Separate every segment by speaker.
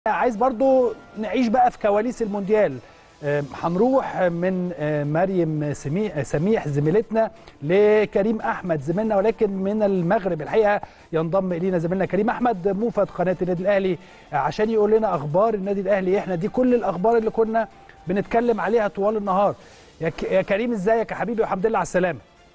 Speaker 1: عايز برضو نعيش بقى في كواليس المونديال آه، هنروح من آه، مريم سميح سميح زميلتنا لكريم احمد زميلنا ولكن من المغرب الحقيقه ينضم الينا زميلنا كريم احمد موفد قناه النادي الاهلي آه، عشان يقول لنا اخبار النادي الاهلي احنا دي كل الاخبار اللي كنا بنتكلم عليها طوال النهار يا ك- يا كريم ازيك يا حبيبي والحمد لله على السلامه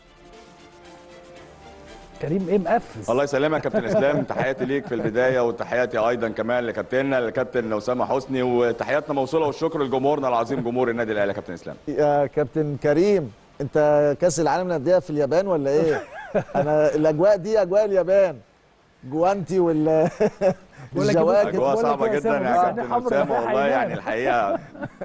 Speaker 1: كريم ايه مقفز
Speaker 2: الله يسلمك يا كابتن اسلام تحياتي ليك في البدايه وتحياتي ايضا كمان لكابتننا الكابتن اسامه حسني وتحياتنا موصوله والشكر لجمهورنا العظيم جمهور النادي الاهلي يا كابتن اسلام
Speaker 3: يا كابتن كريم انت كاس العالم للانديه في اليابان ولا ايه؟ انا الاجواء دي اجواء اليابان جوانتي وال
Speaker 1: بقول لك
Speaker 3: الجواكت
Speaker 1: بقول
Speaker 2: اجواء
Speaker 1: لك
Speaker 2: صعبه
Speaker 1: يا
Speaker 2: جدا
Speaker 1: أسامة،
Speaker 2: يا
Speaker 1: بس
Speaker 2: كابتن
Speaker 1: إحنا حمرا
Speaker 2: اسامه
Speaker 1: مساحة
Speaker 2: والله
Speaker 1: هناك.
Speaker 2: يعني الحقيقه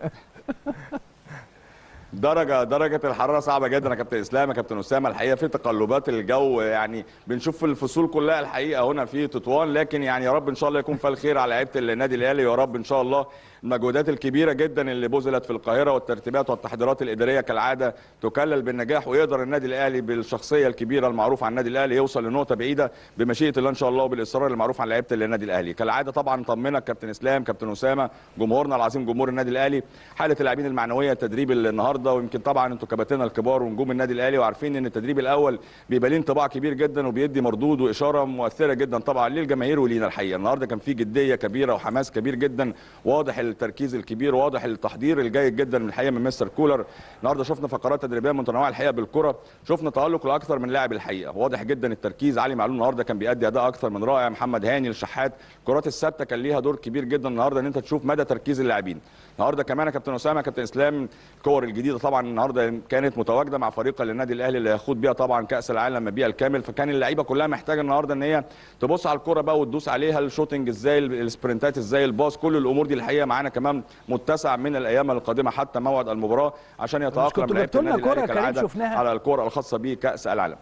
Speaker 2: درجة درجة الحرارة صعبة جدا يا كابتن اسلام يا كابتن اسامة الحقيقة في تقلبات الجو يعني بنشوف في الفصول كلها الحقيقة هنا في تطوان لكن يعني يا رب ان شاء الله يكون فيها الخير على لعيبة النادي الاهلي ويا رب ان شاء الله المجهودات الكبيرة جدا اللي بذلت في القاهرة والترتيبات والتحضيرات الإدارية كالعادة تكلل بالنجاح ويقدر النادي الاهلي بالشخصية الكبيرة المعروفة عن النادي الاهلي يوصل لنقطة بعيدة بمشيئة الله ان شاء الله وبالاصرار المعروف عن لعيبة النادي الاهلي كالعادة طبعا طمنك كابتن اسلام كابتن اسامة جمهورنا العظيم جمهور النادي الاهلي حالة اللاعبين المعنوية التدريب النهارده ويمكن طبعا انتوا كباتنة الكبار ونجوم النادي الاهلي وعارفين ان التدريب الاول بيبقى ليه انطباع كبير جدا وبيدي مردود واشاره مؤثره جدا طبعا للجماهير ولينا الحقيقه النهارده كان في جديه كبيره وحماس كبير جدا واضح التركيز الكبير واضح التحضير الجيد جدا من الحقيقه من مستر كولر النهارده شفنا فقرات تدريبيه متنوعه الحقيقه بالكره شفنا تالق لاكثر من لاعب الحقيقه واضح جدا التركيز علي معلول النهارده كان بيأدي اداء اكثر من رائع محمد هاني الشحات الكرات الثابته كان ليها دور كبير جدا النهارده ان انت تشوف مدى تركيز اللاعبين النهارده كمان يا كابتن اسامه كابتن اسلام الكور الجديده طبعا النهارده كانت متواجده مع فريق النادي الاهلي اللي هيخوض بيها طبعا كاس العالم بيها الكامل فكان اللعيبه كلها محتاجه النهارده ان هي تبص على الكره بقى وتدوس عليها الشوتنج ازاي السبرنتات ازاي الباص كل الامور دي الحقيقه معانا كمان متسع من الايام القادمه حتى موعد المباراه عشان يتاقلم
Speaker 1: كنتوا
Speaker 2: لعيبه
Speaker 1: جبتوا لنا
Speaker 2: النادي
Speaker 1: كرة
Speaker 2: الاهلي
Speaker 1: يا كريم
Speaker 2: كالعاده
Speaker 1: شفناها.
Speaker 2: على الكره الخاصه بكاس العالم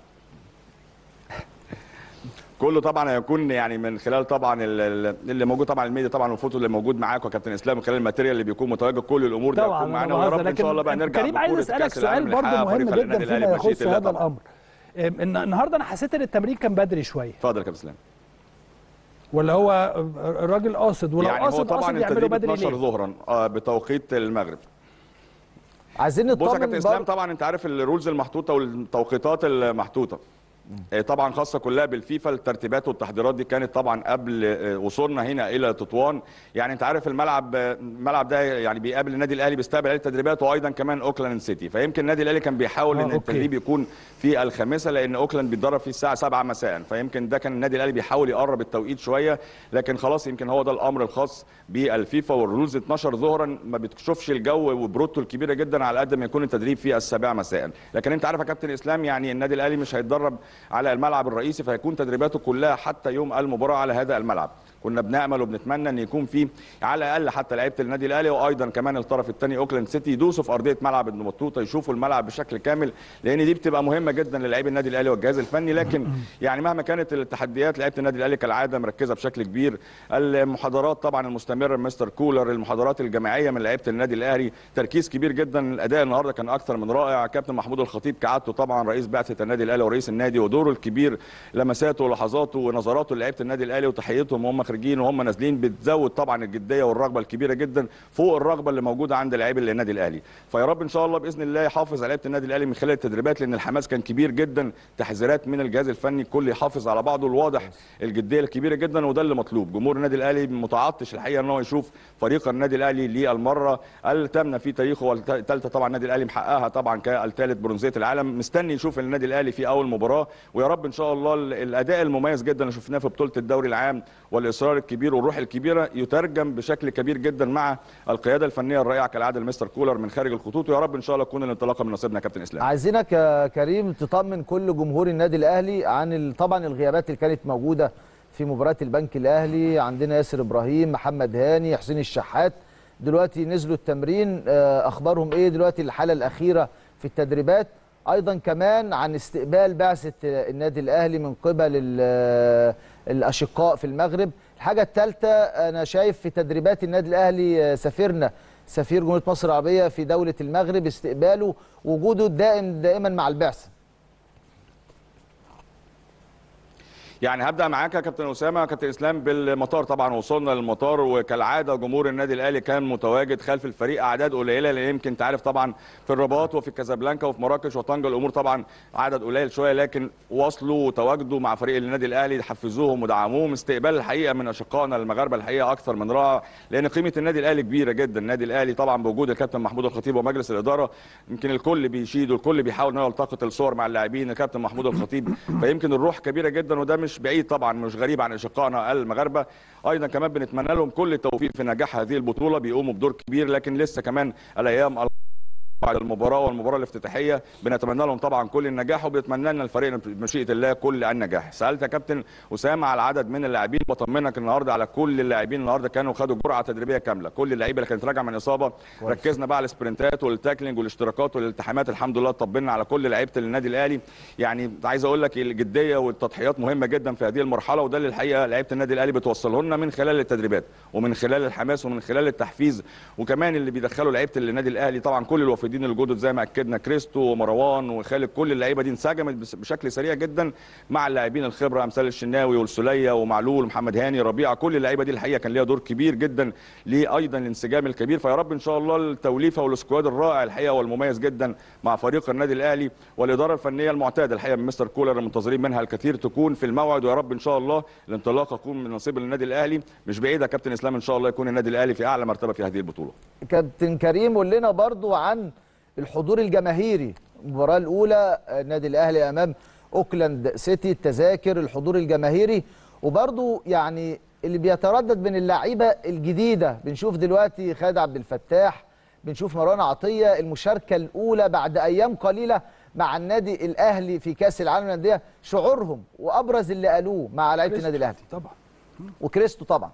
Speaker 2: كله طبعا هيكون يعني من خلال طبعا ال- ال- اللي موجود طبعا الميديا طبعا والفوتو اللي موجود معاك وكابتن اسلام من خلال الماتيريال اللي بيكون متواجد كل الامور دي
Speaker 1: طبعا
Speaker 2: هتكون
Speaker 1: أنا
Speaker 2: معانا ويا
Speaker 1: بهزر،
Speaker 2: رب ان
Speaker 1: لكن
Speaker 2: شاء الله بقى نرجع
Speaker 1: كريم عايز
Speaker 2: ببطولة
Speaker 1: اسالك
Speaker 2: كأس العالم
Speaker 1: سؤال
Speaker 2: اللي
Speaker 1: برضه
Speaker 2: حققها
Speaker 1: مهم
Speaker 2: فريق
Speaker 1: جدا
Speaker 2: النادي
Speaker 1: فيما
Speaker 2: الأهلي
Speaker 1: يخص
Speaker 2: بمشيئة الله
Speaker 1: هذا
Speaker 2: طبعاً.
Speaker 1: الامر إم، إن- النهارده انا حسيت ان التمرين كان بدري شويه
Speaker 2: اتفضل يا كابتن اسلام
Speaker 1: ولا هو الراجل قاصد ولو
Speaker 2: يعني هو
Speaker 1: قاصد
Speaker 2: طبعا
Speaker 1: قاصد يعملوا
Speaker 2: التدريب
Speaker 1: بدري
Speaker 2: 12
Speaker 1: ليه
Speaker 2: ظهرا آه، بتوقيت المغرب
Speaker 3: عايزين
Speaker 2: بص يا كابتن
Speaker 3: نطمن
Speaker 2: اسلام
Speaker 3: بر...
Speaker 2: طبعا انت عارف الرولز المحطوطه والتوقيتات المحطوطه آه، طبعا خاصه كلها بالفيفا الترتيبات والتحضيرات دي كانت طبعا قبل آه، وصولنا هنا الى تطوان يعني انت عارف الملعب آه، الملعب ده يعني بيقابل النادي الاهلي بيستقبل عليه التدريبات وايضا كمان اوكلاند سيتي فيمكن النادي الاهلي كان بيحاول
Speaker 1: آه،
Speaker 2: ان
Speaker 1: أوكي.
Speaker 2: التدريب يكون في الخامسه لان اوكلاند بيتدرب فيه الساعه 7 مساء فيمكن ده كان النادي الاهلي بيحاول يقرب التوقيت شويه لكن خلاص يمكن هو ده الامر الخاص بالفيفا والرولز 12 ظهرا ما بتشوفش الجو وبروتو الكبيره جدا على قد ما يكون التدريب في السابعه مساء لكن انت عارف يا كابتن اسلام يعني النادي الاهلي مش هيتدرب على الملعب الرئيسي فهيكون تدريباته كلها حتى يوم المباراه على هذا الملعب كنا بنامل وبنتمنى ان يكون في على الاقل حتى لعيبه النادي الاهلي وايضا كمان الطرف الثاني اوكلاند سيتي يدوسوا في ارضيه ملعب ابن بطوطه يشوفوا الملعب بشكل كامل لان دي بتبقى مهمه جدا للاعبي النادي الاهلي والجهاز الفني لكن يعني مهما كانت التحديات لعيبه النادي الاهلي كالعاده مركزه بشكل كبير المحاضرات طبعا المستمره من مستر كولر المحاضرات الجماعيه من لعيبه النادي الاهلي تركيز كبير جدا الاداء النهارده كان اكثر من رائع كابتن محمود الخطيب كعادته طبعا رئيس بعثه النادي الاهلي ورئيس النادي ودوره الكبير لمساته ولحظاته ونظراته لعيبه النادي الاهلي وتحيتهم وهم خارجين وهم نازلين بتزود طبعا الجديه والرغبه الكبيره جدا فوق الرغبه اللي موجوده عند لاعبي النادي الاهلي فيا رب ان شاء الله باذن الله يحافظ على لعيبه النادي الاهلي من خلال التدريبات لان الحماس كان كبير جدا تحذيرات من الجهاز الفني الكل يحافظ على بعضه الواضح الجديه الكبيره جدا وده اللي مطلوب جمهور النادي الاهلي متعطش الحقيقه ان هو يشوف فريق النادي الاهلي للمره الثامنه في تاريخه والثالثه طبعا النادي الاهلي محققها طبعا كالثالث برونزيه العالم مستني يشوف النادي الاهلي في اول مباراه ويا رب ان شاء الله ال- الاداء المميز جدا اللي شفناه في بطوله الدوري العام والاصرار الكبير والروح الكبيره يترجم بشكل كبير جدا مع القياده الفنيه الرائعه كالعاده المستر كولر من خارج الخطوط ويا رب ان شاء الله تكون الانطلاقه من نصيبنا يا كابتن اسلام
Speaker 3: عايزينك يا كريم تطمن كل جمهور النادي الاهلي عن ال... طبعا الغيابات اللي كانت موجوده في مباراه البنك الاهلي عندنا ياسر ابراهيم محمد هاني حسين الشحات دلوقتي نزلوا التمرين آه، اخبارهم ايه دلوقتي الحاله الاخيره في التدريبات ايضا كمان عن استقبال بعثه النادي الاهلي من قبل ال- الاشقاء في المغرب الحاجه الثالثه انا شايف في تدريبات النادي الاهلي آه، سفيرنا سفير جمهوريه مصر العربيه في دوله المغرب استقباله وجوده دائم دائما مع البعثه
Speaker 2: يعني هبدا معاك يا كابتن اسامه كابتن اسلام بالمطار طبعا وصلنا للمطار وكالعاده جمهور النادي الاهلي كان متواجد خلف الفريق اعداد قليله لان يمكن انت عارف طبعا في الرباط وفي كازابلانكا وفي مراكش وطنجه الامور طبعا عدد قليل شويه لكن وصلوا وتواجدوا مع فريق النادي الاهلي حفزوهم ودعموهم استقبال الحقيقه من اشقائنا المغاربه الحقيقه اكثر من رائع لان قيمه النادي الاهلي كبيره جدا النادي الاهلي طبعا بوجود الكابتن محمود الخطيب ومجلس الاداره يمكن الكل بيشيد والكل بيحاول انه يلتقط الصور مع اللاعبين الكابتن محمود الخطيب فيمكن الروح كبيره جدا وده مش بعيد طبعا مش غريب عن اشقائنا المغاربه ايضا كمان بنتمنى لهم كل التوفيق في نجاح هذه البطوله بيقوموا بدور كبير لكن لسه كمان الايام بعد المباراه والمباراه الافتتاحيه بنتمنى لهم طبعا كل النجاح وبنتمنى لنا الفريق بمشيئه الله كل النجاح سالت يا كابتن اسامه على عدد من اللاعبين بطمنك النهارده على كل اللاعبين النهارده كانوا خدوا جرعه تدريبيه كامله كل اللعيبه اللي كانت راجعه من اصابه ركزنا بقى على السبرنتات والتاكلينج والاشتراكات والالتحامات الحمد لله طبلنا على كل لعيبه النادي الاهلي يعني عايز اقول لك الجديه والتضحيات مهمه جدا في هذه المرحله وده اللي الحقيقه لعيبه النادي الاهلي بتوصله لنا من خلال التدريبات ومن خلال الحماس ومن خلال التحفيز وكمان اللي بيدخلوا لعيبه النادي الاهلي طبعا كل الوافدين الجدد زي ما اكدنا كريستو ومروان وخالد كل اللعيبه دي انسجمت بشكل سريع جدا مع اللاعبين الخبره امثال الشناوي والسليه ومعلول ومحمد هاني ربيعه كل اللعيبه دي الحقيقه كان ليها دور كبير جدا لايضا الانسجام الكبير فيا رب ان شاء الله التوليفه والسكواد الرائع الحقيقه والمميز جدا مع فريق النادي الاهلي والاداره الفنيه المعتاده الحقيقه من مستر كولر المنتظرين منها الكثير تكون في الموعد ويا رب ان شاء الله الانطلاقه تكون من نصيب النادي الاهلي مش بعيده كابتن اسلام ان شاء الله يكون النادي الاهلي في اعلى مرتبه في هذه البطوله
Speaker 3: كابتن كريم قول لنا برضو عن الحضور الجماهيري المباراه الاولى النادي الاهلي امام اوكلاند سيتي التذاكر الحضور الجماهيري وبرضو يعني اللي بيتردد من اللعيبه الجديده بنشوف دلوقتي خالد عبد الفتاح بنشوف مروان عطيه المشاركه الاولى بعد ايام قليله مع النادي الاهلي في كاس العالم للانديه شعورهم وابرز اللي قالوه مع لعيبه النادي الاهلي
Speaker 1: طبعا
Speaker 3: وكريستو طبعا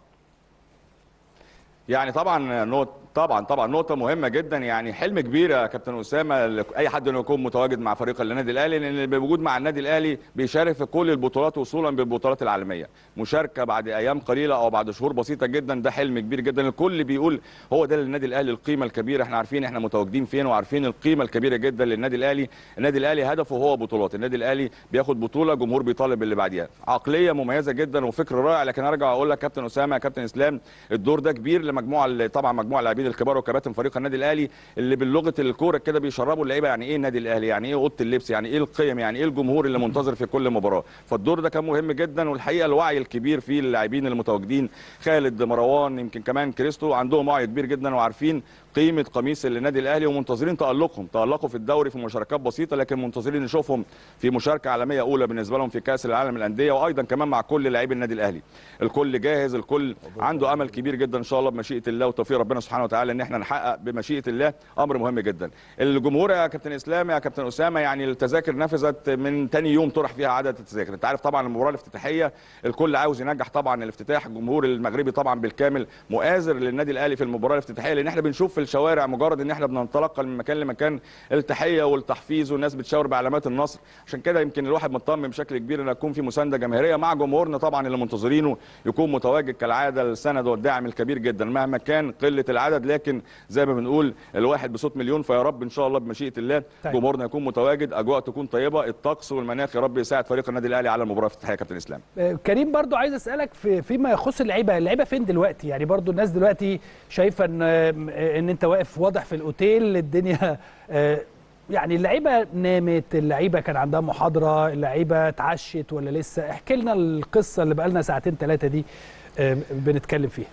Speaker 2: يعني طبعا نقطة طبعا طبعا نقطة مهمة جدا يعني حلم كبير يا كابتن أسامة أي حد إنه يكون متواجد مع فريق النادي الأهلي لأن بوجود مع النادي الأهلي بيشارك في كل البطولات وصولا بالبطولات العالمية مشاركة بعد أيام قليلة أو بعد شهور بسيطة جدا ده حلم كبير جدا الكل بيقول هو ده للنادي الأهلي القيمة الكبيرة احنا عارفين احنا متواجدين فين وعارفين القيمة الكبيرة جدا للنادي الأهلي النادي الأهلي هدفه هو بطولات النادي الأهلي بياخد بطولة جمهور بيطالب اللي بعديها عقلية مميزة جدا وفكر رائع لكن أرجع أقول لك كابتن أسامة يا كابتن إسلام الدور ده كبير لمجموعة طبعا مجموعة اللاعبين الكبار وكباتن فريق النادي الاهلي اللي باللغه الكوره كده بيشربوا اللعيبه يعني ايه النادي الاهلي يعني ايه اوضه اللبس يعني ايه القيم يعني ايه الجمهور اللي منتظر في كل مباراه فالدور ده كان مهم جدا والحقيقه الوعي الكبير في اللاعبين المتواجدين خالد مروان يمكن كمان كريستو عندهم وعي كبير جدا وعارفين قيمه قميص النادي الاهلي ومنتظرين تالقهم تالقوا في الدوري في مشاركات بسيطه لكن منتظرين نشوفهم في مشاركه عالميه اولى بالنسبه لهم في كاس العالم للانديه وايضا كمان مع كل لاعبي النادي الاهلي الكل جاهز الكل عنده امل كبير جدا ان شاء الله بمشيئه الله وتوفيق ربنا سبحانه وتعالى ان احنا نحقق بمشيئه الله امر مهم جدا الجمهور يا كابتن اسلام يا كابتن اسامه يعني التذاكر نفذت من ثاني يوم طرح فيها عدد التذاكر انت عارف طبعا المباراه الافتتاحيه الكل عاوز ينجح طبعا الافتتاح الجمهور المغربي طبعا بالكامل مؤازر للنادي الاهلي في المباراه الافتتاحيه لان احنا بنشوف في الشوارع مجرد ان احنا بننطلق من مكان لمكان التحيه والتحفيز والناس بتشاور بعلامات النصر عشان كده يمكن الواحد مطمن بشكل كبير ان يكون في مسانده جماهيريه مع جمهورنا طبعا اللي منتظرينه يكون متواجد كالعاده السند والداعم الكبير جدا مهما كان قله العدد لكن زي ما بنقول الواحد بصوت مليون فيا رب ان شاء الله بمشيئه الله
Speaker 1: طيب.
Speaker 2: جمهورنا يكون متواجد اجواء تكون طيبه الطقس والمناخ يا رب يساعد فريق النادي الاهلي على المباراه الافتتاحيه يا كابتن اسلام
Speaker 1: آه، كريم برضو عايز اسالك في فيما يخص اللعيبه اللعيبه فين دلوقتي يعني برضو الناس دلوقتي شايفه ان آه، ان انت واقف واضح في الاوتيل الدنيا آه، يعني اللعيبه نامت اللعيبه كان عندها محاضره اللعيبه اتعشت ولا لسه احكي لنا القصه اللي بقالنا ساعتين ثلاثه دي آه، بنتكلم فيها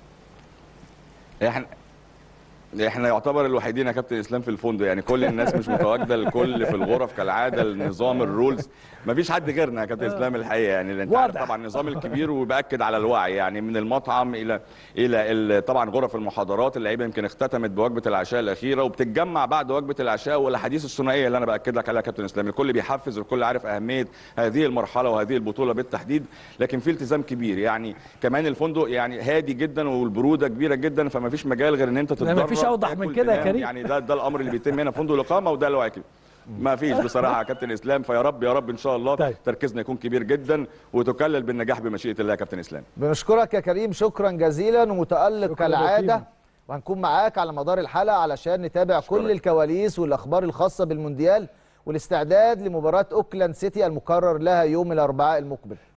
Speaker 2: احنا احنا يعتبر الوحيدين يا كابتن اسلام في الفندق يعني كل الناس مش متواجده الكل في الغرف كالعاده النظام الرولز مفيش حد غيرنا يا كابتن اسلام الحقيقه يعني لأن انت عارف
Speaker 1: واضح.
Speaker 2: طبعا النظام الكبير وباكد على الوعي يعني من المطعم الى الى ال- طبعا غرف المحاضرات اللعيبه يمكن اختتمت بوجبه العشاء الاخيره وبتتجمع بعد وجبه العشاء والاحاديث الثنائيه اللي انا باكد لك عليها يا كابتن اسلام الكل بيحفز الكل عارف اهميه هذه المرحله وهذه البطوله بالتحديد لكن في التزام كبير يعني كمان الفندق يعني هادي جدا والبروده كبيره جدا فما فيش مجال غير ان انت تتدرب
Speaker 1: مفيش أوضح من
Speaker 2: تاكل،
Speaker 1: كده يا
Speaker 2: تنام.
Speaker 1: كريم.
Speaker 2: يعني ده ده الامر اللي بيتم هنا في فندق الاقامه وده الوعي كبير ما فيش بصراحه يا كابتن اسلام فيا رب يا رب ان شاء الله
Speaker 1: طيب.
Speaker 2: تركيزنا يكون كبير جدا وتكلل بالنجاح بمشيئه الله يا كابتن اسلام
Speaker 3: بنشكرك يا كريم شكرا جزيلا ومتألق
Speaker 1: شكراً
Speaker 3: كالعادة
Speaker 1: لطيف.
Speaker 3: وهنكون معاك على مدار الحلقة علشان نتابع
Speaker 2: أشكرك.
Speaker 3: كل الكواليس والأخبار الخاصة بالمونديال والاستعداد لمباراة أوكلاند سيتي المقرر لها يوم الأربعاء المقبل